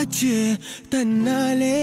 ஆச்சு தன்னாலே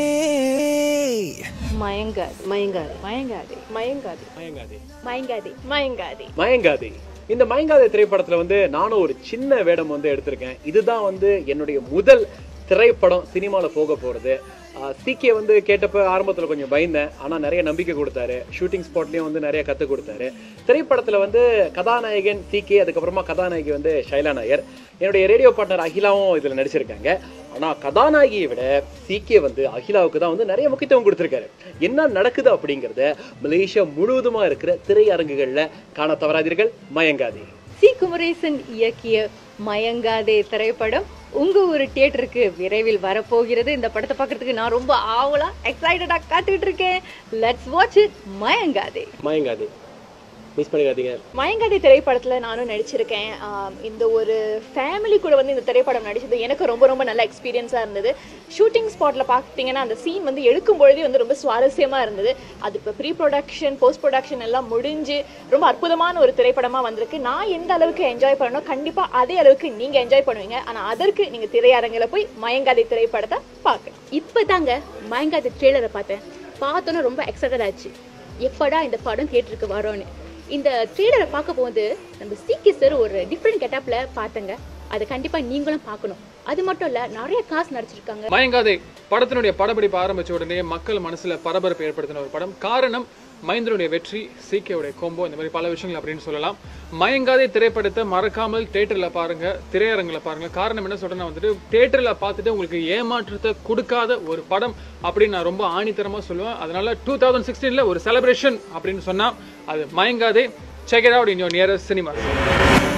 மயங்காது மயங்காது மயங்காது மயங்காது மயங்காதே மயங்காது மயங்காது மயங்காதே இந்த மயங்காதே திரைப்படத்துல வந்து நானும் ஒரு சின்ன வேடம் வந்து எடுத்திருக்கேன் இதுதான் வந்து என்னுடைய முதல் திரைப்படம் சினிமால போக போறது சிகே வந்து கேட்டப்ப ஆரம்பத்துல கொஞ்சம் பயந்தேன் ஆனா நிறைய நம்பிக்கை கொடுத்தாரு ஷூட்டிங் ஸ்பாட்லயும் வந்து நிறைய கத்து கொடுத்தாரு திரைப்படத்துல வந்து கதாநாயகன் சிகே அதுக்கப்புறமா கதாநாயகி வந்து ஷைலா நாயர் என்னுடைய ரேடியோ பார்ட்னர் அகிலாவும் இதுல நடிச்சிருக்காங்க ஆனா கதாநாயகியை விட சிகே வந்து அகிலாவுக்கு தான் வந்து நிறைய முக்கியத்துவம் கொடுத்திருக்காரு என்ன நடக்குது அப்படிங்கறத மலேசியா முழுவதுமா இருக்கிற திரையரங்குகள்ல காண தவறாதீர்கள் மயங்காதே சி குமரேசன் இயக்கிய மயங்காதே திரைப்படம் உங்க ஒரு தியேட்டருக்கு விரைவில் வரப்போகிறது இந்த படத்தை பார்க்கறதுக்கு நான் ரொம்ப ஆவலா எக்ஸைட்டடா காத்துக்கிட்டு இருக்கேன் let's watch it Mayangathe Mayangathe miss பண்ணிடாதீங்க மயங்காதி திரைப்படத்துல நானும் நடிச்சிருக்கேன் ஆம், இந்த ஒரு ஃபேமிலி கூட வந்து இந்த திரைப்படம் நடிச்சது எனக்கு ரொம்ப ரொம்ப நல்ல எக்ஸ்பீரியன்ஸா இருந்தது ஷூட்டிங் ஸ்பாட்ல பார்த்தீங்கன்னா அந்த சீன் வந்து எடுக்கும் பொழுதே வந்து ரொம்ப சுவாரஸ்யமா இருந்தது அது இப்போ ப்ரீ ப்ரொடக்ஷன் போஸ்ட் ப்ரொடக்ஷன் எல்லாம் முடிஞ்சு ரொம்ப அற்புதமான ஒரு திரைப்படமா வந்திருக்கு நான் எந்த அளவுக்கு என்ஜாய் பண்ணணும் கண்டிப்பா அதே அளவுக்கு நீங்க என்ஜாய் பண்ணுவீங்க ஆனா அதற்கு நீங்க திரையரங்கில போய் மயங்காதி திரைப்படத்தை பார்க்க இப்பதாங்க மயங்காத ட்ரெய்லரை பார்த்தேன் பார்த்தோன்னே ரொம்ப எக்ஸைட்டட் ஆச்சு எப்படா இந்த படம் தியேட்டருக்கு வரோன்னு இந்த ட்ரெய்லரை பார்க்க போது நம்ம சிக்கி சார் ஒரு டிஃப்ரெண்ட் கெட்டப்ல பார்த்தங்க அதை கண்டிப்பா நீங்களும் பார்க்கணும் அது மட்டும் இல்ல நிறைய காசு நடிச்சிருக்காங்க மயங்காதே படத்தினுடைய படப்பிடிப்பு ஆரம்பிச்ச உடனே மக்கள் மனசுல பரபரப்பு ஏற்படுத்தின ஒரு படம் காரணம் மைந்தனுடைய வெற்றி சீக்கியோடைய கொம்போ இந்த மாதிரி பல விஷயங்கள் அப்படின்னு சொல்லலாம் மயங்காதே திரைப்படத்தை மறக்காமல் தேட்டர்ல பாருங்க திரையரங்குல பாருங்க காரணம் என்ன சொல்றேன்னா வந்துட்டு தேட்டர்ல பார்த்துட்டு உங்களுக்கு ஏமாற்றத்தை கொடுக்காத ஒரு படம் அப்படின்னு நான் ரொம்ப ஆணித்தரமா சொல்லுவேன் அதனால டூ தௌசண்ட் சிக்ஸ்டீன்ல ஒரு செலிப்ரேஷன் அப்படின்னு சொன்னா அது Mayangathe check it out in your nearest cinema